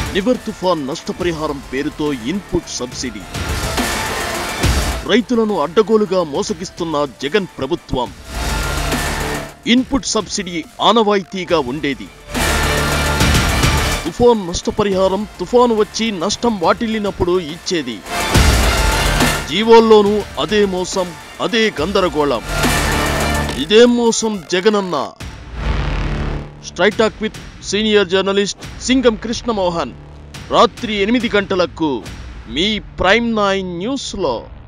నివర్ తుఫాన్ నష్టపరిహారం పేరుతో ఇన్పుట్ సబ్సిడీ రైతులను అడ్డగోలుగా మోసగిస్తున్న జగన్ ప్రభుత్వం ఇన్పుట్ సబ్సిడీ ఆనవాయితీగా ఉండేది తుఫాన్ నష్టపరిహారం తుఫాను వచ్చి నష్టం వాటిల్లినప్పుడు ఇచ్చేది జీవోల్లోనూ అదే మోసం అదే గందరగోళం ఇదేం మోసం Jagananna straight talk with senior journalist Singam Krishnamohan రాత్రి ఎనిమిది గంటలకు మీ ప్రైమ్ నైన్ న్యూస్లో